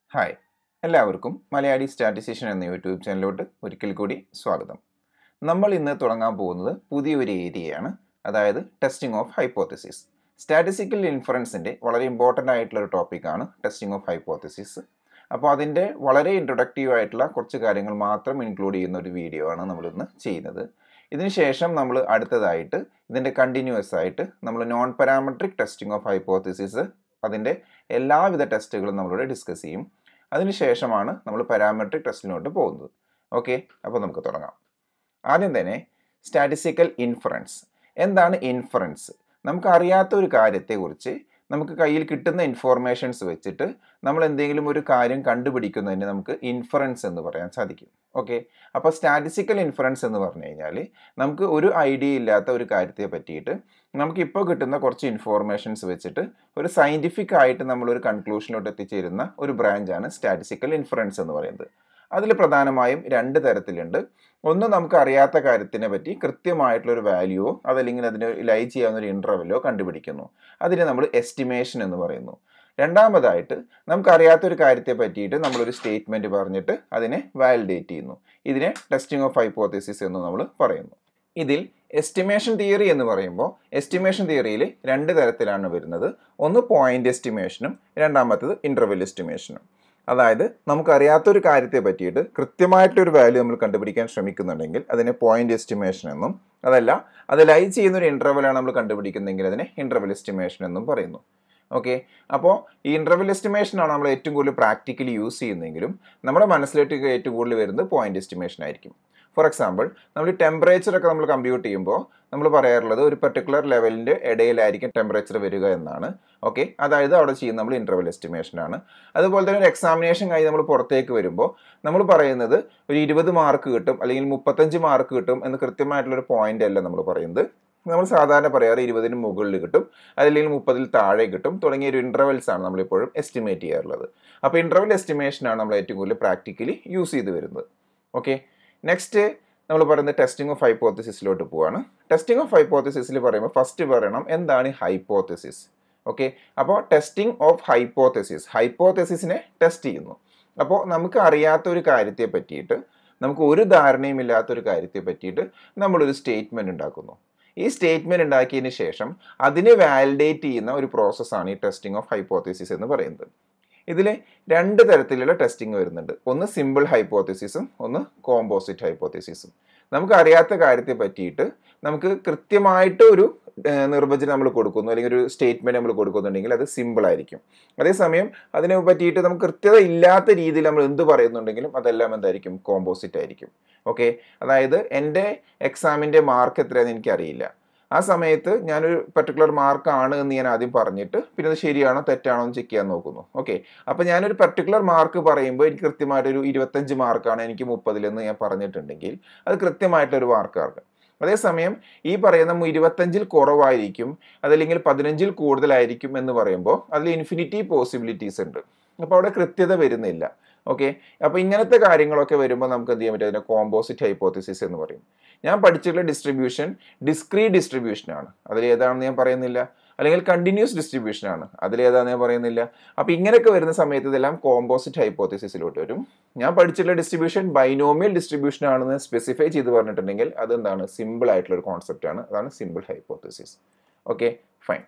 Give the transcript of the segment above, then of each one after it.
hi എല്ലാവർക്കും Malayali statistician എന്ന യൂട്യൂബ് ചാനലിലോട്ട് ഒരിക്കൽ കൂടി സ്വാഗതം നമ്മൾ ഇന്ന് തുടങ്ങാൻ പോകുന്നത് പുതിയൊരു ഏരിയയാണ് അതായത് ടെസ്റ്റിംഗ് ഓഫ് ഹൈപ്പോത്തസിസ് സ്റ്റാറ്റിസ്റ്റിക്കൽ ഇൻഫറൻസിൻ്റെ വളരെ ഇമ്പോർട്ടൻ്റ് ആയിട്ടുള്ള ഒരു ടോപ്പിക്കാണ് ടെസ്റ്റിംഗ് ഓഫ് ഹൈപ്പോത്തസിസ് അപ്പോൾ അതിൻ്റെ വളരെ ഇൻട്രൊഡക്റ്റീവ് ആയിട്ടുള്ള കുറച്ച് കാര്യങ്ങൾ മാത്രം ഇൻക്ലൂഡ് ചെയ്യുന്ന ഒരു വീഡിയോ ആണ് നമ്മളിന്ന് ചെയ്യുന്നത് ഇതിനുശേഷം നമ്മൾ അടുത്തതായിട്ട് ഇതിൻ്റെ കണ്ടിന്യൂസ് ആയിട്ട് നമ്മൾ non parametric testing of hypothesis അതിൻ്റെ എല്ലാവിധ ടെസ്റ്റുകളും നമ്മളിവിടെ ഡിസ്കസ് ചെയ്യും അതിനുശേഷമാണ് നമ്മൾ പാരാമെട്രിക് ടെസ്റ്റിലോട്ട് പോകുന്നത് ഓക്കെ അപ്പോൾ നമുക്ക് തുടങ്ങാം ആദ്യം തന്നെ സ്റ്റാറ്റിസ്റ്റിക്കൽ ഇൻഫറൻസ് എന്താണ് ഇൻഫറൻസ് നമുക്ക് അറിയാത്ത ഒരു കാര്യത്തെക്കുറിച്ച് നമുക്ക് കയ്യിൽ കിട്ടുന്ന ഇൻഫോർമേഷൻസ് വെച്ചിട്ട് നമ്മൾ എന്തെങ്കിലും ഒരു കാര്യം കണ്ടുപിടിക്കുന്നതിന് നമുക്ക് ഇൻഫറൻസ് എന്ന് പറയാൻ സാധിക്കും ഓക്കെ അപ്പോൾ സ്റ്റാറ്റിസ്റ്റിക്കൽ ഇൻഫറൻസ് എന്ന് പറഞ്ഞു കഴിഞ്ഞാൽ നമുക്ക് ഒരു ഐഡിയ ഇല്ലാത്ത ഒരു കാര്യത്തെ പറ്റിയിട്ട് നമുക്കിപ്പോൾ കിട്ടുന്ന കുറച്ച് ഇൻഫോർമേഷൻസ് വെച്ചിട്ട് ഒരു സയൻറ്റിഫിക് ആയിട്ട് നമ്മളൊരു കൺക്ലൂഷനിലോട്ട് എത്തിച്ചേരുന്ന ഒരു ബ്രാഞ്ചാണ് സ്റ്റാറ്റിസ്റ്റിക്കൽ ഇൻഫറൻസ് എന്ന് പറയുന്നത് അതിൽ പ്രധാനമായും രണ്ട് തരത്തിലുണ്ട് ഒന്ന് നമുക്ക് അറിയാത്ത കാര്യത്തിനെ പറ്റി കൃത്യമായിട്ടുള്ള ഒരു വാല്യൂവോ അതല്ലെങ്കിൽ അതിന് ലൈ ചെയ്യാവുന്ന ഒരു ഇൻ്റർവെല്ലോ കണ്ടുപിടിക്കുന്നു അതിനെ നമ്മൾ എസ്റ്റിമേഷൻ എന്ന് പറയുന്നു രണ്ടാമതായിട്ട് നമുക്ക് അറിയാത്തൊരു കാര്യത്തെ പറ്റിയിട്ട് നമ്മളൊരു സ്റ്റേറ്റ്മെൻറ്റ് പറഞ്ഞിട്ട് അതിനെ വാലിഡേറ്റ് ചെയ്യുന്നു ഇതിനെ ടെസ്റ്റിംഗ് ഓഫ് ഹൈപ്പോത്തസിസ് എന്ന് നമ്മൾ പറയുന്നു ഇതിൽ എസ്റ്റിമേഷൻ തിയറി എന്ന് പറയുമ്പോൾ എസ്റ്റിമേഷൻ തിയറിയിൽ രണ്ട് തരത്തിലാണ് വരുന്നത് ഒന്ന് പോയിന്റ് എസ്റ്റിമേഷനും രണ്ടാമത്തത് ഇൻ്റർവെൽ എസ്റ്റിമേഷനും അതായത് നമുക്കറിയാത്തൊരു കാര്യത്തെ പറ്റിയിട്ട് കൃത്യമായിട്ടൊരു വാല്യൂ നമ്മൾ കണ്ടുപിടിക്കാൻ ശ്രമിക്കുന്നുണ്ടെങ്കിൽ അതിനെ പോയിന്റ് എസ്റ്റിമേഷൻ എന്നും അതല്ല അത് ലൈ ചെയ്യുന്ന ഒരു ഇൻ്റർവെലാണ് നമ്മൾ കണ്ടുപിടിക്കുന്നതെങ്കിൽ അതിനെ ഇൻ്റർവെൽ എസ്റ്റിമേഷൻ എന്നും പറയുന്നു ഓക്കെ അപ്പോൾ ഈ ഇൻ്റർവെൽ എസ്റ്റിമേഷനാണ് നമ്മൾ ഏറ്റവും കൂടുതൽ പ്രാക്ടിക്കലി യൂസ് ചെയ്യുന്നതെങ്കിലും നമ്മുടെ മനസ്സിലേക്ക് ഏറ്റവും കൂടുതൽ വരുന്നത് പോയിന്റ് എസ്റ്റിമേഷൻ ആയിരിക്കും ഫോർ എക്സാമ്പിൾ നമ്മൾ ടെമ്പറേച്ചർ ഒക്കെ നമ്മൾ കമ്പ്യൂട്ട് ചെയ്യുമ്പോൾ നമ്മൾ പറയാറുള്ളത് ഒരു പെർട്ടിക്കുലർ ലെവലിൻ്റെ ഇടയിലായിരിക്കും ടെമ്പറേച്ചർ വരിക എന്നാണ് ഓക്കെ അതായത് അവിടെ ചെയ്യുന്ന നമ്മൾ ഇൻ്റർവെൽ എസ്റ്റിമേഷൻ ആണ് അതുപോലെ തന്നെ ഒരു എക്സാമിനേഷൻ കഴിഞ്ഞ് നമ്മൾ പുറത്തേക്ക് വരുമ്പോൾ നമ്മൾ പറയുന്നത് ഒരു ഇരുപത് മാർക്ക് കിട്ടും അല്ലെങ്കിൽ മുപ്പത്തഞ്ച് മാർക്ക് കിട്ടും എന്ന് കൃത്യമായിട്ടുള്ളൊരു പോയിന്റ് അല്ല നമ്മൾ പറയുന്നത് നമ്മൾ സാധാരണ പറയാറ് ഇരുപതിന് മുകളിൽ കിട്ടും അതല്ലെങ്കിൽ മുപ്പതിൽ താഴെ കിട്ടും തുടങ്ങിയ ഒരു ഇൻ്റർവെൽസ് ആണ് നമ്മളിപ്പോഴും എസ്റ്റിമേറ്റ് ചെയ്യാറുള്ളത് അപ്പോൾ ഇൻ്റർവെൽ എസ്റ്റിമേഷനാണ് നമ്മൾ ഏറ്റവും കൂടുതൽ പ്രാക്ടിക്കലി യൂസ് ചെയ്ത് വരുന്നത് ഓക്കെ നെക്സ്റ്റ് നമ്മൾ പറയുന്നത് ടെസ്റ്റിംഗ് ഓഫ് ഹൈപ്പോത്തസിസിലോട്ട് പോവാണ് ടെസ്റ്റിംഗ് ഓഫ് ഹൈപ്പോത്തസിസിൽ പറയുമ്പോൾ ഫസ്റ്റ് പറയണം എന്താണ് ഹൈപ്പോത്തസിസ് ഓക്കെ അപ്പോൾ ടെസ്റ്റിംഗ് ഓഫ് ഹൈപ്പോത്തസിസ് ഹൈപ്പോത്തസിസിനെ ടെസ്റ്റ് ചെയ്യുന്നു അപ്പോൾ നമുക്ക് അറിയാത്ത ഒരു കാര്യത്തെ പറ്റിയിട്ട് നമുക്ക് ഒരു ധാരണയും ഇല്ലാത്ത ഒരു കാര്യത്തെ പറ്റിയിട്ട് നമ്മളൊരു സ്റ്റേറ്റ്മെൻറ്റ് ഉണ്ടാക്കുന്നു ഈ സ്റ്റേറ്റ്മെൻറ്റ് ഉണ്ടാക്കിയതിന് ശേഷം അതിനെ വാലിഡേറ്റ് ചെയ്യുന്ന ഒരു പ്രോസസ്സാണ് ഈ ടെസ്റ്റിംഗ് ഓഫ് ഹൈപ്പോത്തസിസ് എന്ന് പറയുന്നത് ഇതിൽ രണ്ട് തരത്തിലുള്ള ടെസ്റ്റിംഗ് വരുന്നുണ്ട് ഒന്ന് സിമ്പിൾ ഹൈപ്പോത്തസിസും ഒന്ന് കോമ്പോസിറ്റ് ഹൈപ്പോത്തസിസും നമുക്ക് അറിയാത്ത കാര്യത്തെ പറ്റിയിട്ട് നമുക്ക് കൃത്യമായിട്ട് ഒരു നിർവചനം നമ്മൾ കൊടുക്കുന്നു അല്ലെങ്കിൽ ഒരു സ്റ്റേറ്റ്മെൻറ്റ് നമ്മൾ കൊടുക്കുന്നുണ്ടെങ്കിൽ അത് സിമ്പിൾ ആയിരിക്കും അതേസമയം അതിനെ പറ്റിയിട്ട് നമുക്ക് കൃത്യത ഇല്ലാത്ത രീതിയിൽ നമ്മൾ എന്ത് പറയുന്നുണ്ടെങ്കിലും അതെല്ലാം എന്തായിരിക്കും കോമ്പോസിറ്റ് ആയിരിക്കും ഓക്കെ അതായത് എൻ്റെ എക്സാമിൻ്റെ മാർക്ക് എത്രയാണെന്ന് എനിക്കറിയില്ല ആ സമയത്ത് ഞാനൊരു പെർട്ടിക്കുലർ മാർക്കാണ് എന്ന് ഞാൻ ആദ്യം പറഞ്ഞിട്ട് പിന്നെ അത് ശരിയാണോ തെറ്റാണോ എന്ന് ചെക്ക് ചെയ്യാൻ നോക്കുന്നു ഓക്കെ അപ്പോൾ ഞാനൊരു പെർട്ടിക്കുലർ മാർക്ക് പറയുമ്പോൾ എനിക്ക് കൃത്യമായിട്ടൊരു ഇരുപത്തഞ്ച് മാർക്കാണ് എനിക്ക് മുപ്പതിലെന്ന് ഞാൻ പറഞ്ഞിട്ടുണ്ടെങ്കിൽ അത് കൃത്യമായിട്ടൊരു മാർക്കാണ് അതേസമയം ഈ പറയുന്ന ഇരുപത്തഞ്ചിൽ കുറവായിരിക്കും അതല്ലെങ്കിൽ പതിനഞ്ചിൽ കൂടുതലായിരിക്കും എന്ന് പറയുമ്പോൾ അതിൽ ഇൻഫിനിറ്റി പോസിബിലിറ്റീസ് ഉണ്ട് അപ്പോൾ അവിടെ കൃത്യത വരുന്നില്ല ഓക്കെ അപ്പോൾ ഇങ്ങനത്തെ കാര്യങ്ങളൊക്കെ വരുമ്പോൾ നമുക്ക് എന്ത് ചെയ്യാൻ പറ്റും അതിനെ കോമ്പോസിറ്റ് ഹൈപ്പോത്തിസിസ് എന്ന് പറയും ഞാൻ പഠിച്ചിട്ടുള്ള ഡിസ്ട്രിബ്യൂഷൻ ഡിസ്ക്രീ ഡിസ്ട്രിബ്യൂഷൻ ആണ് അതിൽ ഏതാണെന്ന് ഞാൻ പറയുന്നില്ല അല്ലെങ്കിൽ കണ്ടിന്യൂസ് ഡിസ്ട്രിബ്യൂഷൻ ആണ് അതിൽ ഏതാണെന്ന് ഞാൻ പറയുന്നില്ല അപ്പോൾ ഇങ്ങനെയൊക്കെ വരുന്ന സമയത്ത് ഇതെല്ലാം കോമ്പോസിറ്റ് ഹൈപ്പോത്തിസിസിലോട്ട് വരും ഞാൻ പഠിച്ചിട്ടുള്ള ഡിസ്ട്രിബ്യൂഷൻ ബൈനോമിയൽ ഡിസ്ട്രിബ്യൂഷൻ ആണെന്ന് സ്പെസിഫൈ ചെയ്ത് പറഞ്ഞിട്ടുണ്ടെങ്കിൽ അത് എന്താണ് സിമ്പിൾ ആയിട്ടുള്ള ഒരു കോൺസെപ്റ്റ് ആണ് അതാണ് സിമ്പിൾ ഹൈപ്പോത്തിസിസ് ഓക്കെ ഫൈൻ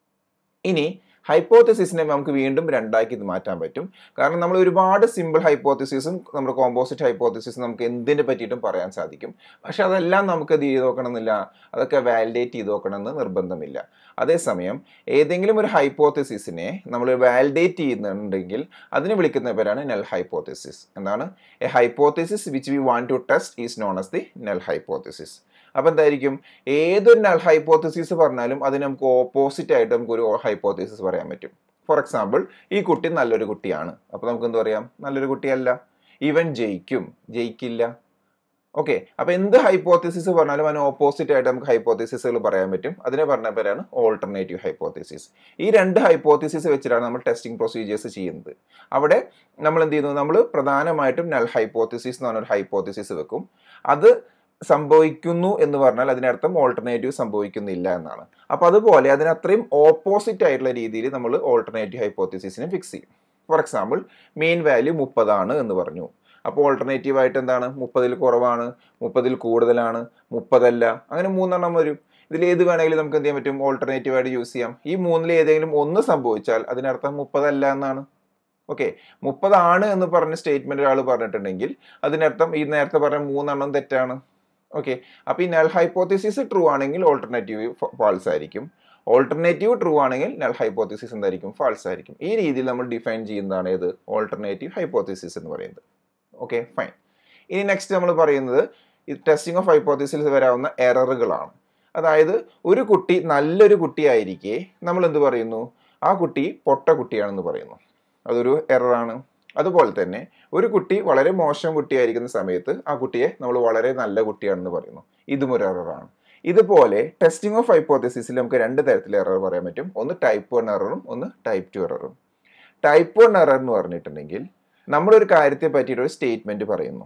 ഇനി ഹൈപ്പോത്തസിസിനെ നമുക്ക് വീണ്ടും രണ്ടാക്കി മാറ്റാൻ പറ്റും കാരണം നമ്മൾ ഒരുപാട് സിമ്പിൾ ഹൈപ്പോത്തസിസും നമ്മുടെ കോമ്പോസിറ്റ് ഹൈപ്പോത്തസിസും നമുക്ക് എന്തിനെ പറ്റിയിട്ടും പറയാൻ സാധിക്കും പക്ഷെ അതെല്ലാം നമുക്ക് ഇത് ചെയ്ത് നോക്കണമെന്നില്ല അതൊക്കെ വാലിഡേറ്റ് ചെയ്ത് നോക്കണമെന്ന് നിർബന്ധമില്ല അതേസമയം ഏതെങ്കിലും ഒരു ഹൈപ്പോത്തസിസിനെ നമ്മൾ വാലിഡേറ്റ് ചെയ്യുന്നുണ്ടെങ്കിൽ അതിനെ വിളിക്കുന്ന പേരാണ് നെൽ ഹൈപ്പോത്തസിസ് എന്താണ് a hypothesis which we want to test is known as the null hypothesis അപ്പോൾ എന്തായിരിക്കും ഏതൊരു നൾ ഹൈപ്പോത്തസിസ് പറഞ്ഞാലും അതിന് നമുക്ക് ഓപ്പോസിറ്റ് ആയിട്ട് നമുക്ക് ഒരു ഹൈപ്പോത്തസിസ് പറയാൻ പറ്റും ഫോർ എക്സാമ്പിൾ ഈ കുട്ടി നല്ലൊരു കുട്ടിയാണ് അപ്പോൾ നമുക്ക് എന്ത് പറയാം നല്ലൊരു കുട്ടിയല്ല ഇവൻ ജയിക്കും ജയിക്കില്ല ഓക്കെ അപ്പോൾ എന്ത് ഹൈപ്പോത്തസിസ് പറഞ്ഞാലും അതിന് ഓപ്പോസിറ്റ് ആയിട്ട് നമുക്ക് ഹൈപ്പോത്തസിസുകൾ പറയാൻ പറ്റും അതിനെ പറഞ്ഞ പേരാണ് ഓൾട്ടർനേറ്റീവ് ഹൈപ്പോത്തസിസ് ഈ രണ്ട് ഹൈപ്പോത്തസിസ് വെച്ചിട്ടാണ് നമ്മൾ ടെസ്റ്റിംഗ് പ്രൊസീജിയേഴ്സ് ചെയ്യുന്നത് അവിടെ നമ്മൾ എന്ത് ചെയ്യുന്നു നമ്മൾ പ്രധാനമായിട്ടും നൽ ഹൈപ്പോത്തസിസ് എന്ന് പറഞ്ഞൊരു ഹൈപ്പോത്തസിസ് വെക്കും അത് സംഭവിക്കുന്നു എന്ന് പറഞ്ഞാൽ അതിനർത്ഥം ഓൾട്ടർനേറ്റീവ് സംഭവിക്കുന്നില്ല എന്നാണ് അപ്പോൾ അതുപോലെ അതിന് അത്രയും ഓപ്പോസിറ്റ് ആയിട്ടുള്ള രീതിയിൽ നമ്മൾ ഓൾട്ടർനേറ്റീവ് ഹൈപ്പോത്തസിസിനെ ഫിക്സ് ചെയ്യും ഫോർ എക്സാമ്പിൾ മെയിൻ വാല്യൂ മുപ്പതാണ് എന്ന് പറഞ്ഞു അപ്പോൾ ഓൾട്ടർനേറ്റീവ് ആയിട്ട് എന്താണ് മുപ്പതിൽ കുറവാണ് മുപ്പതിൽ കൂടുതലാണ് മുപ്പതല്ല അങ്ങനെ മൂന്നെണ്ണം വരും ഇതിൽ ഏത് വേണമെങ്കിലും നമുക്ക് എന്ത് ചെയ്യാൻ പറ്റും ഓൾട്ടർനേറ്റീവ് ആയിട്ട് യൂസ് ചെയ്യാം ഈ മൂന്നിൽ ഏതെങ്കിലും ഒന്ന് സംഭവിച്ചാൽ അതിനർത്ഥം മുപ്പതല്ല എന്നാണ് ഓക്കെ മുപ്പതാണ് എന്ന് പറഞ്ഞ സ്റ്റേറ്റ്മെന്റ് ഒരാൾ പറഞ്ഞിട്ടുണ്ടെങ്കിൽ അതിനർത്ഥം ഈ നേരത്തെ പറഞ്ഞ മൂന്നെണ്ണം തെറ്റാണ് ഓക്കെ അപ്പോൾ ഈ നൾ ഹൈപ്പോത്തിസിസ് ട്രൂ ആണെങ്കിൽ ഓൾട്ടർനേറ്റീവ് ഫാൾസ് ആയിരിക്കും ഓൾട്ടർനേറ്റീവ് ട്രൂ ആണെങ്കിൽ നൾ ഹൈപ്പോത്തിസിസ് എന്തായിരിക്കും ഫാൾസ് ആയിരിക്കും ഈ രീതിയിൽ നമ്മൾ ഡിഫൈൻ ചെയ്യുന്നതാണ് ഏത് ഓൾട്ടർനേറ്റീവ് ഹൈപ്പോത്തിസിസ് എന്ന് പറയുന്നത് ഓക്കെ ഫൈൻ ഇനി നെക്സ്റ്റ് നമ്മൾ പറയുന്നത് ഈ ടെസ്റ്റിംഗ് ഓഫ് ഹൈപ്പോത്തിസിസ് വരാവുന്ന എററുകളാണ് അതായത് ഒരു കുട്ടി നല്ലൊരു കുട്ടിയായിരിക്കെ നമ്മൾ എന്ത് പറയുന്നു ആ കുട്ടി പൊട്ട കുട്ടിയാണെന്ന് പറയുന്നു അതൊരു എററാണ് അതുപോലെ തന്നെ ഒരു കുട്ടി വളരെ മോശം കുട്ടിയായിരിക്കുന്ന സമയത്ത് ആ കുട്ടിയെ നമ്മൾ വളരെ നല്ല കുട്ടിയാണെന്ന് പറയുന്നു ഇതും ഒരു എററാണ് ഇതുപോലെ ടെസ്റ്റിംഗ് ഓഫ് ഹൈപ്പോത്തസിസിൽ നമുക്ക് രണ്ട് തരത്തിൽ എറർ പറയാൻ പറ്റും ഒന്ന് ടൈപ്പ് വൺ എററും ഒന്ന് ടൈപ്പ് ടു എററും ടൈപ്പ് വൺ എറർ എന്ന് പറഞ്ഞിട്ടുണ്ടെങ്കിൽ നമ്മളൊരു കാര്യത്തെ പറ്റിയിട്ട് ഒരു സ്റ്റേറ്റ്മെന്റ് പറയുന്നു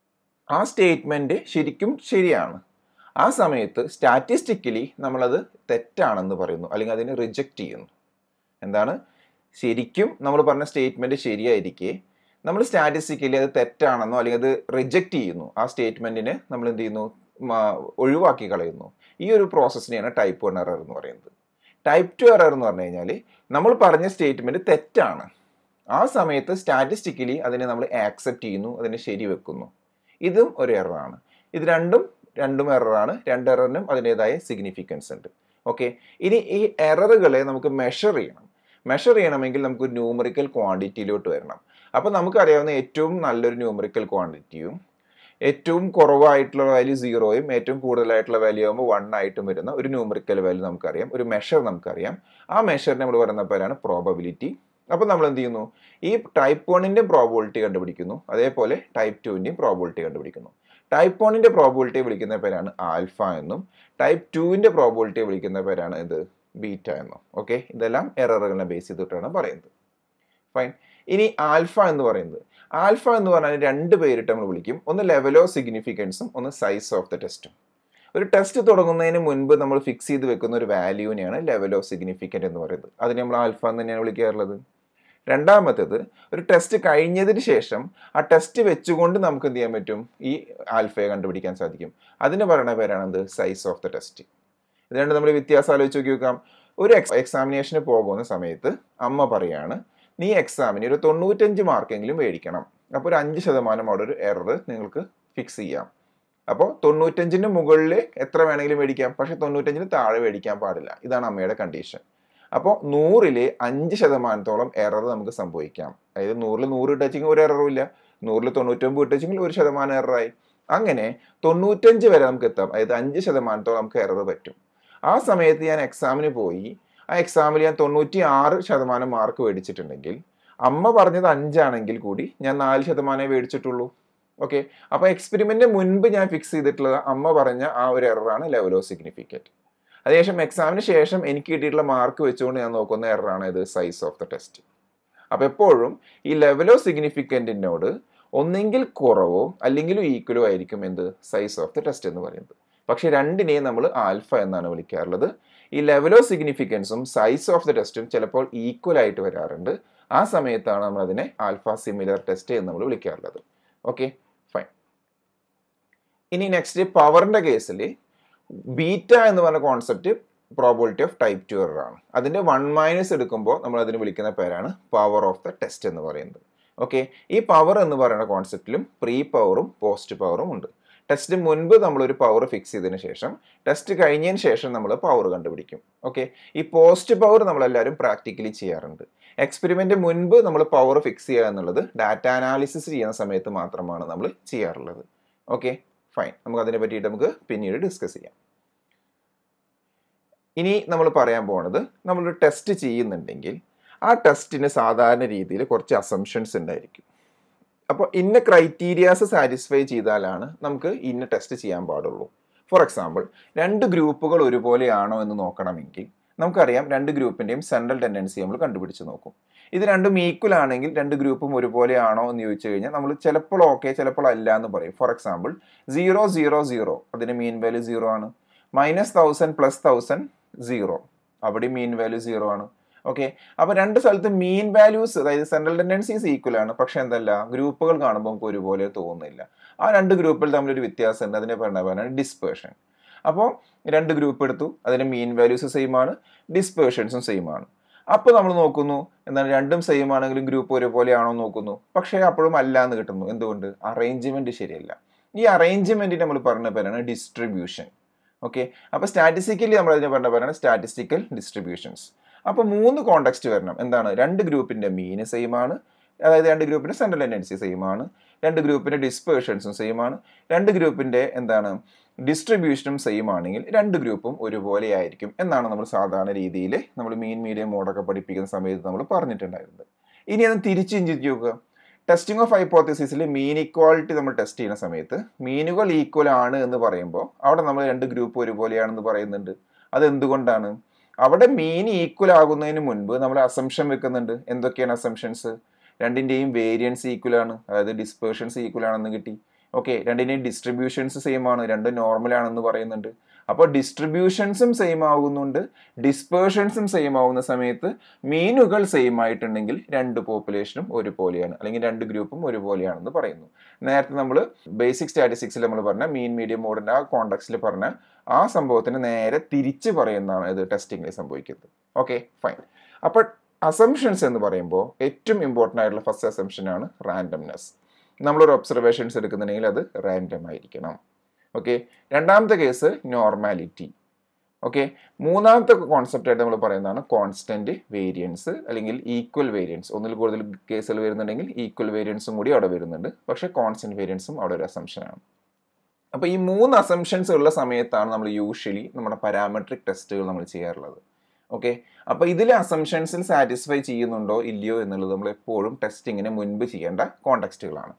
ആ സ്റ്റേറ്റ്മെന്റ് ശരിക്കും ശരിയാണ് ആ സമയത്ത് സ്റ്റാറ്റിസ്റ്റിക്കലി നമ്മളത് തെറ്റാണെന്ന് പറയുന്നു അല്ലെങ്കിൽ അതിനെ റിജക്റ്റ് ചെയ്യുന്നു എന്താണ് ശരിക്കും നമ്മൾ പറഞ്ഞ സ്റ്റേറ്റ്മെന്റ് ശരിയായിരിക്കെ നമ്മൾ സ്റ്റാറ്റിസ്റ്റിക്കലി അത് തെറ്റാണെന്നോ അല്ലെങ്കിൽ അത് റിജക്റ്റ് ചെയ്യുന്നു ആ സ്റ്റേറ്റ്മെന്റിനെ നമ്മൾ എന്ത് ചെയ്യുന്നു ഒഴിവാക്കി കളയുന്നു ഈ ഒരു പ്രോസസ്സിനെയാണ് ടൈപ്പ് വൺ എറർ എന്ന് പറയുന്നത് ടൈപ്പ് ടു എറർ എന്ന് പറഞ്ഞു കഴിഞ്ഞാൽ നമ്മൾ പറഞ്ഞ സ്റ്റേറ്റ്മെന്റ് തെറ്റാണ് ആ സമയത്ത് സ്റ്റാറ്റിസ്റ്റിക്കലി അതിനെ നമ്മൾ ആക്സെപ്റ്റ് ചെയ്യുന്നു അതിനെ ശരിവെക്കുന്നു ഇതും ഒരു എററാണ് ഇത് രണ്ടും രണ്ടും എററാണ് രണ്ട് എററിനും അതിൻ്റെതായ സിഗ്നിഫിക്കൻസ് ഉണ്ട് ഓക്കെ ഇനി ഈ എററുകളെ നമുക്ക് മെഷർ ചെയ്യണം മെഷർ ചെയ്യണമെങ്കിൽ നമുക്ക് ഒരു ന്യൂമറിക്കൽ ക്വാണ്ടിറ്റിയിലോട്ട് വരണം അപ്പോൾ നമുക്കറിയാവുന്ന ഏറ്റവും നല്ലൊരു ന്യൂമറിക്കൽ ക്വാണ്ടിറ്റിയും ഏറ്റവും കുറവായിട്ടുള്ള വാല്യൂ സീറോയും ഏറ്റവും കൂടുതലായിട്ടുള്ള വാല്യൂ ആകുമ്പോൾ വൺ ആയിട്ടും വരുന്ന ഒരു ന്യൂമറിക്കൽ വാല്യൂ നമുക്കറിയാം ഒരു മെഷർ നമുക്കറിയാം ആ മെഷറിനെ നമ്മൾ പറയുന്ന പേരാണ് പ്രോബബിലിറ്റി അപ്പോൾ നമ്മൾ എന്ത് ചെയ്യുന്നു ഈ ടൈപ്പ് വണ്ണിൻ്റെയും പ്രോബിലിറ്റി കണ്ടുപിടിക്കുന്നു അതേപോലെ ടൈപ്പ് ടുവിൻ്റെയും പ്രോബിലിറ്റി കണ്ടുപിടിക്കുന്നു ടൈപ്പ് വണ്ണിൻ്റെ പ്രോബിലിറ്റി വിളിക്കുന്ന പേരാണ് ആൽഫ എന്നും ടൈപ്പ് ടുവിൻ്റെ പ്രോബിലിറ്റി വിളിക്കുന്ന പേരാണ് ഇത് ബീറ്റ എന്നും ഓക്കെ ഇതെല്ലാം എററുകളെ ബേസ് ചെയ്തിട്ടാണ് പറയുന്നത് ഫൈൻ ഇനി ആൽഫ എന്ന് പറയുന്നത് ആൽഫ എന്ന് പറഞ്ഞാൽ രണ്ട് പേരിട്ട് നമ്മൾ വിളിക്കും ഒന്ന് ലെവൽ ഓഫ് സിഗ്നിഫിക്കൻസും ഒന്ന് സൈസ് ഓഫ് ദ ടെസ്റ്റും ഒരു ടെസ്റ്റ് തുടങ്ങുന്നതിന് മുൻപ് നമ്മൾ ഫിക്സ് ചെയ്ത് വെക്കുന്ന ഒരു വാല്യൂവിനെയാണ് ലെവൽ ഓഫ് സിഗ്നിഫിക്കൻ്റ് എന്ന് പറയുന്നത് അതിനെ നമ്മൾ ആൽഫ എന്ന് തന്നെയാണ് വിളിക്കാറുള്ളത് രണ്ടാമത്തേത് ഒരു ടെസ്റ്റ് കഴിഞ്ഞതിന് ശേഷം ആ ടെസ്റ്റ് വെച്ചുകൊണ്ട് നമുക്ക് എന്ത് ചെയ്യാൻ പറ്റും ഈ ആൽഫയെ കണ്ടുപിടിക്കാൻ സാധിക്കും അതിന് പറയുന്ന പേരാണ് എന്ത് സൈസ് ഓഫ് ദ ടെസ്റ്റ് ഇത് രണ്ട് നമ്മൾ വ്യത്യാസം ആലോചിച്ച് നോക്കി നോക്കാം ഒരു എക്സ് എക്സാമിനേഷന് പോകുന്ന സമയത്ത് അമ്മ പറയാണ് നീ എക്സാമിന് ഒരു തൊണ്ണൂറ്റഞ്ച് മാർക്കെങ്കിലും മേടിക്കണം അപ്പോൾ ഒരു അഞ്ച് ശതമാനം അവിടെ ഒരു എറർ നിങ്ങൾക്ക് ഫിക്സ് ചെയ്യാം അപ്പോൾ തൊണ്ണൂറ്റഞ്ചിന് മുകളിൽ എത്ര വേണമെങ്കിലും മേടിക്കാം പക്ഷെ തൊണ്ണൂറ്റഞ്ചിന് താഴെ മേടിക്കാൻ പാടില്ല ഇതാണ് അമ്മയുടെ കണ്ടീഷൻ അപ്പോൾ നൂറിൽ അഞ്ച് ശതമാനത്തോളം എറർ നമുക്ക് സംഭവിക്കാം അതായത് നൂറിൽ നൂറ് ഇട്ടുവെച്ചെങ്കിൽ ഒരു എററും ഇല്ല നൂറിൽ തൊണ്ണൂറ്റൊമ്പത് ഇട്ടുവെച്ചെങ്കിൽ ഒരു ശതമാനം എററായി അങ്ങനെ തൊണ്ണൂറ്റഞ്ച് വരെ നമുക്ക് എത്താം അതായത് അഞ്ച് ശതമാനത്തോളം നമുക്ക് എറർ പറ്റും ആ സമയത്ത് ഞാൻ എക്സാമിന് പോയി ആ എക്സാമിൽ ഞാൻ തൊണ്ണൂറ്റി ആറ് ശതമാനം മാർക്ക് മേടിച്ചിട്ടുണ്ടെങ്കിൽ അമ്മ പറഞ്ഞത് അഞ്ചാണെങ്കിൽ കൂടി ഞാൻ നാല് ശതമാനമേ മേടിച്ചിട്ടുള്ളൂ ഓക്കെ അപ്പോൾ എക്സ്പെരിമെന്റ് മുൻപ് ഞാൻ ഫിക്സ് ചെയ്തിട്ടുള്ള അമ്മ പറഞ്ഞ ആ ഒരു എററാണ് ലെവൽ ഓഫ് സിഗ്നിഫിക്കൻറ്റ് അതിനുശേഷം എക്സാമിന് ശേഷം എനിക്ക് കിട്ടിയിട്ടുള്ള മാർക്ക് വെച്ചുകൊണ്ട് ഞാൻ നോക്കുന്ന എററാണ് ഇത് സൈസ് ഓഫ് ദ ടെസ്റ്റ് അപ്പോൾ എപ്പോഴും ഈ ലെവൽ ഓഫ് സിഗ്നിഫിക്കൻറ്റിനോട് ഒന്നെങ്കിൽ കുറവോ അല്ലെങ്കിൽ ഈക്വലോ ആയിരിക്കും എന്ത് സൈസ് ഓഫ് ദ ടെസ്റ്റ് എന്ന് പറയുന്നത് പക്ഷേ രണ്ടിനെയും നമ്മൾ ആൽഫ എന്നാണ് വിളിക്കാറുള്ളത് ഈ ലെവൽ ഓഫ് സിഗ്നിഫിക്കൻസും സൈസ് ഓഫ് ദ ടെസ്റ്റും ചിലപ്പോൾ ഈക്വൽ ആയിട്ട് വരാറുണ്ട് ആ സമയത്താണ് നമ്മൾ അതിനെ ആൽഫ സിമിലർ ടെസ്റ്റ് എന്ന് നമ്മൾ വിളിക്കാറുള്ളത് ഓക്കെ ഫൈൻ ഇനി നെക്സ്റ്റ് പവറിന്റെ കേസിൽ ബീറ്റ എന്ന് പറഞ്ഞ concept probability of type two error ആണ് അതിന്റെ വൺ മൈനസ് എടുക്കുമ്പോൾ നമ്മൾ അതിന് വിളിക്കുന്ന പേരാണ് പവർ ഓഫ് ദ ടെസ്റ്റ് എന്ന് പറയുന്നത് ഓക്കെ ഈ പവർ എന്ന് പറയുന്ന കോൺസെപ്റ്റിലും പ്രീ പവറും പോസ്റ്റ് പവറും ഉണ്ട് ടെസ്റ്റ് മുൻപ് നമ്മളൊരു പവർ ഫിക്സ് ചെയ്തതിന് ശേഷം ടെസ്റ്റ് കഴിഞ്ഞതിന് ശേഷം നമ്മൾ പവർ കണ്ടുപിടിക്കും ഓക്കെ ഈ പോസ്റ്റ് പവർ നമ്മളെല്ലാവരും പ്രാക്ടിക്കലി ചെയ്യാറുണ്ട് എക്സ്പെരിമെന്റ് മുൻപ് നമ്മൾ പവർ ഫിക്സ് ചെയ്യുക എന്നുള്ളത് ഡാറ്റ അനാലിസിസ് ചെയ്യുന്ന സമയത്ത് മാത്രമാണ് നമ്മൾ ചെയ്യാറുള്ളത് ഓക്കെ ഫൈൻ നമുക്ക് അതിനെ പറ്റിയിട്ട് നമുക്ക് പിന്നീട് ഡിസ്കസ് ചെയ്യാം ഇനി നമ്മൾ പറയാൻ പോകുന്നത് നമ്മളൊരു ടെസ്റ്റ് ചെയ്യുന്നുണ്ടെങ്കിൽ ആ ടെസ്റ്റിന് സാധാരണ രീതിയിൽ കുറച്ച് അസംഷൻസ് ഉണ്ടായിരിക്കും അപ്പോൾ ഇന്ന ക്രൈറ്റീരിയാസ് സാറ്റിസ്ഫൈ ചെയ്താലാണ് നമുക്ക് ഇന്ന ടെസ്റ്റ് ചെയ്യാൻ പാടുള്ളൂ ഫോർ എക്സാമ്പിൾ രണ്ട് ഗ്രൂപ്പുകൾ ഒരുപോലെയാണോ എന്ന് നോക്കണമെങ്കിൽ നമുക്കറിയാം രണ്ട് ഗ്രൂപ്പിൻ്റെയും സെൻട്രൽ ടെൻഡൻസി നമ്മൾ കണ്ടുപിടിച്ച് നോക്കും ഇത് രണ്ടും ഈക്വൽ ആണെങ്കിൽ രണ്ട് ഗ്രൂപ്പും ഒരുപോലെയാണോ എന്ന് ചോദിച്ചു കഴിഞ്ഞാൽ നമ്മൾ ചിലപ്പോൾ ഓക്കെ ചിലപ്പോൾ അല്ല എന്ന് പറയും for example zero zero zero അതിന് മീൻ വാല്യൂ സീറോ ആണ് minus thousand plus thousand zero അവിടെ മീൻ വാല്യൂ സീറോ ആണ് ഓക്കെ അപ്പോൾ രണ്ട് സ്ഥലത്ത് മീൻ വാല്യൂസ് അതായത് സെൻട്രൽ ടെൻഡൻസീസ് ഈക്വൽ ആണ് പക്ഷെ എന്തല്ല ഗ്രൂപ്പുകൾ കാണുമ്പോൾ നമുക്ക് ഒരുപോലെ തോന്നുന്നില്ല ആ രണ്ട് ഗ്രൂപ്പുകൾ തമ്മിലൊരു വ്യത്യാസമുണ്ട് അതിനെ പറഞ്ഞ പറയുന്നത് ഡിസ്പേർഷൻ അപ്പോൾ രണ്ട് ഗ്രൂപ്പ് എടുത്തു അതിൻ്റെ മീൻ വാല്യൂസ് സെയിം ആണ് ഡിസ്പേർഷൻസും സെയിം ആണ് അപ്പോൾ നമ്മൾ നോക്കുന്നു എന്താണ് രണ്ടും സെയിം ആണെങ്കിലും ഗ്രൂപ്പ് ഒരുപോലെയാണോ എന്ന് നോക്കുന്നു പക്ഷേ അപ്പോഴും അല്ല എന്ന് കിട്ടുന്നു എന്തുകൊണ്ട് അറേഞ്ച്മെന്റ് ശരിയല്ല ഈ അറേഞ്ച്മെന്റിന് നമ്മൾ പറഞ്ഞ പേരാണ് ഡിസ്ട്രിബ്യൂഷൻ ഓക്കെ അപ്പോൾ സ്റ്റാറ്റിസ്റ്റിക്കലി നമ്മൾ അതിനെ പറഞ്ഞ പേരാണ് സ്റ്റാറ്റിസ്റ്റിക്കൽ ഡിസ്ട്രിബ്യൂഷൻസ് അപ്പോൾ മൂന്ന് കോണ്ടെക്സ്റ്റ് വരണം എന്താണ് രണ്ട് ഗ്രൂപ്പിന്റെ മീന് സെയിം ആണ് അതായത് രണ്ട് ഗ്രൂപ്പിന്റെ സെൻട്രൽ ടെൻഡൻസി സെയിം ആണ് രണ്ട് ഗ്രൂപ്പിന്റെ ഡിസ്പേർഷൻസും സെയിം ആണ് രണ്ട് ഗ്രൂപ്പിന്റെ എന്താണ് ഡിസ്ട്രിബ്യൂഷനും സെയിം ആണെങ്കിൽ രണ്ട് ഗ്രൂപ്പും ഒരുപോലെ ആയിരിക്കും എന്നാണ് നമ്മൾ സാധാരണ രീതിയിൽ നമ്മൾ മീൻ മീഡിയം മോഡൊക്കെ പഠിപ്പിക്കുന്ന സമയത്ത് നമ്മൾ പറഞ്ഞിട്ടുണ്ടായിരുന്നത് ഇനി അത് തിരിച്ച് ചിന്തിച്ച് നോക്കുക ടെസ്റ്റിംഗ് ഓഫ് ഹൈപ്പോത്തിസിസിൽ മീൻ ഇക്വാളിറ്റി നമ്മൾ ടെസ്റ്റ് ചെയ്യുന്ന സമയത്ത് മീനുകൾ ഈക്വൽ ആണ് എന്ന് പറയുമ്പോൾ അവിടെ നമ്മൾ രണ്ട് ഗ്രൂപ്പ് ഒരുപോലെയാണെന്ന് പറയുന്നുണ്ട് അത് എന്തുകൊണ്ടാണ് അവിടെ മീൻ ഈക്വൽ ആകുന്നതിന് മുൻപ് നമ്മൾ അസംഷൻ വെക്കുന്നുണ്ട് എന്തൊക്കെയാണ് അസംഷൻസ് രണ്ടിൻ്റെയും വേരിയൻസ് ഈക്വൽ ആണ് അതായത് ഡിസ്പേർഷൻസ് ഈക്വൽ ആണെന്ന് കിട്ടി ഓക്കെ രണ്ടിൻ്റെയും ഡിസ്ട്രിബ്യൂഷൻസ് സെയിം ആണ് രണ്ട് നോർമൽ ആണെന്ന് പറയുന്നുണ്ട് അപ്പോൾ ഡിസ്ട്രിബ്യൂഷൻസും സെയിം ആകുന്നുണ്ട് ഡിസ്പേർഷൻസും സെയിം ആവുന്ന സമയത്ത് മീനുകൾ സെയിം ആയിട്ടുണ്ടെങ്കിൽ രണ്ട് പോപ്പുലേഷനും ഒരുപോലെയാണ് അല്ലെങ്കിൽ രണ്ട് ഗ്രൂപ്പും ഒരുപോലെയാണെന്ന് പറയുന്നു നേരത്തെ നമ്മൾ ബേസിക് സ്റ്റാറ്റിസ്റ്റിക്സിൽ നമ്മൾ പറഞ്ഞ മീൻ മീഡിയം മോഡിൻ്റെ ആ കോണ്ടക്സിൽ പറഞ്ഞ ആ സംഭവത്തിന് നേരെ തിരിച്ച് പറയുന്നതാണ് ഇത് ടെസ്റ്റിങ്ങിൽ സംഭവിക്കുന്നത് ഓക്കെ ഫൈൻ അപ്പോൾ അസംഷൻസ് എന്ന് പറയുമ്പോൾ ഏറ്റവും ഇമ്പോർട്ടൻ്റ് ആയിട്ടുള്ള ഫസ്റ്റ് അസംഷനാണ് റാൻഡംനെസ് നമ്മളൊരു ഒബ്സർവേഷൻസ് എടുക്കുന്നുണ്ടെങ്കിൽ അത് റാൻഡം ആയിരിക്കണം ഓക്കെ രണ്ടാമത്തെ കേസ് നോർമാലിറ്റി ഓക്കെ മൂന്നാമത്തെ കോൺസെപ്റ്റ് ആയിട്ട് നമ്മൾ പറയുന്നതാണ് കോൺസ്റ്റന്റ് വേരിയൻസ് അല്ലെങ്കിൽ ഈക്വൽ വേരിയൻസ് ഒന്നിൽ കൂടുതൽ കേസുകൾ വരുന്നുണ്ടെങ്കിൽ ഈക്വൽ വേരിയൻസും കൂടി അവിടെ വരുന്നുണ്ട് പക്ഷേ കോൺസ്റ്റന്റ് വേരിയൻസും അവിടെ ഒരു അസംഷനാണ് അപ്പോൾ ഈ മൂന്ന് അസംഷൻസ് ഉള്ള സമയത്താണ് നമ്മൾ യൂഷ്വലി നമ്മുടെ പാരാമെട്രിക് ടെസ്റ്റുകൾ നമ്മൾ ചെയ്യാറുള്ളത് ഓക്കെ അപ്പോൾ ഇതിലെ അസംഷൻസിൽ സാറ്റിസ്ഫൈ ചെയ്യുന്നുണ്ടോ ഇല്ലയോ എന്നുള്ളത് നമ്മൾ എപ്പോഴും ടെസ്റ്റിങ്ങിന് മുൻപ് ചെയ്യേണ്ട കോണ്ടെക്സ്റ്റുകളാണ്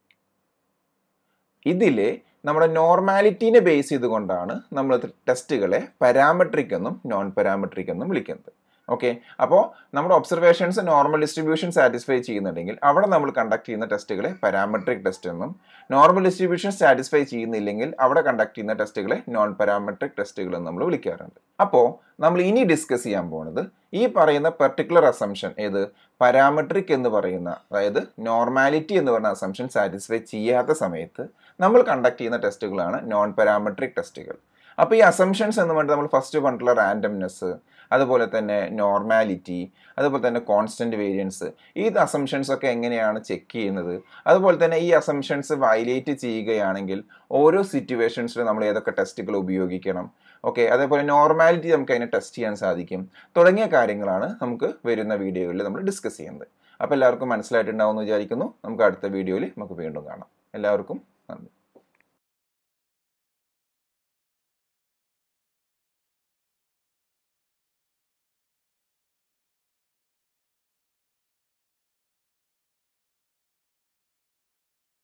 ഇതിൽ നമ്മുടെ നോർമാലിറ്റീനെ ബേസ് ചെയ്തുകൊണ്ടാണ് നമ്മൾ ടെസ്റ്റുകളെ പാരാമെട്രിക് എന്നും നോൺ പാരാമെട്രിക് എന്നും വിളിക്കുന്നത് ഓക്കെ അപ്പോൾ നമ്മുടെ ഒബ്സർവേഷൻസ് നോർമൽ ഡിസ്ട്രിബ്യൂഷൻ സാറ്റിസ്ഫൈ ചെയ്യുന്നുണ്ടെങ്കിൽ അവിടെ നമ്മൾ കണ്ടക്ട് ചെയ്യുന്ന ടെസ്റ്റുകളെ പാരാമെട്രിക് ടെസ്റ്റ് എന്നും നോർമൽ ഡിസ്ട്രിബ്യൂഷൻ സാറ്റിസ്ഫൈ ചെയ്യുന്നില്ലെങ്കിൽ അവിടെ കണ്ടക്ട് ചെയ്യുന്ന ടെസ്റ്റുകളെ നോൺ പാരാമെട്രിക് ടെസ്റ്റുകൾ എന്ന് നമ്മൾ വിളിക്കാറുണ്ട് അപ്പോൾ നമ്മൾ ഇനി ഡിസ്കസ് ചെയ്യാൻ പോകുന്നത് ഈ പറയുന്ന പെർട്ടിക്കുലർ അസംഷൻ ഏത് പാരാമെട്രിക് എന്ന് പറയുന്ന അതായത് നോർമാലിറ്റി എന്ന് പറയുന്ന അസംഷൻ സാറ്റിസ്ഫൈ ചെയ്യാത്ത സമയത്ത് നമ്മൾ കണ്ടക്ട് ചെയ്യുന്ന ടെസ്റ്റുകളാണ് നോൺ പാരാമെട്രിക് ടെസ്റ്റുകൾ അപ്പോൾ ഈ അസംഷൻസ് എന്ന് പറഞ്ഞിട്ട് നമ്മൾ ഫസ്റ്റ് പറഞ്ഞിട്ടുള്ള റാൻഡംനെസ് അതുപോലെ തന്നെ നോർമാലിറ്റി അതുപോലെ തന്നെ കോൺസ്റ്റന്റ് വേരിയൻസ് ഈ അസംഷൻസ് ഒക്കെ എങ്ങനെയാണ് ചെക്ക് ചെയ്യുന്നത് അതുപോലെ തന്നെ ഈ അസംഷൻസ് വയലേറ്റ് ചെയ്യുകയാണെങ്കിൽ ഓരോ സിറ്റുവേഷൻസിലും നമ്മൾ ഏതൊക്കെ ടെസ്റ്റുകൾ ഉപയോഗിക്കണം ഓക്കെ അതേപോലെ നോർമാലിറ്റി നമുക്ക് അതിനെ ടെസ്റ്റ് ചെയ്യാൻ സാധിക്കും തുടങ്ങിയ കാര്യങ്ങളാണ് നമുക്ക് വരുന്ന വീഡിയോകളിൽ നമ്മൾ ഡിസ്കസ് ചെയ്യുന്നത് അപ്പോൾ എല്ലാവർക്കും മനസ്സിലായിട്ടുണ്ടാവും എന്ന് വിചാരിക്കുന്നു നമുക്ക് അടുത്ത വീഡിയോയിൽ നമുക്ക് വീണ്ടും കാണാം എല്ലാവർക്കും നന്ദി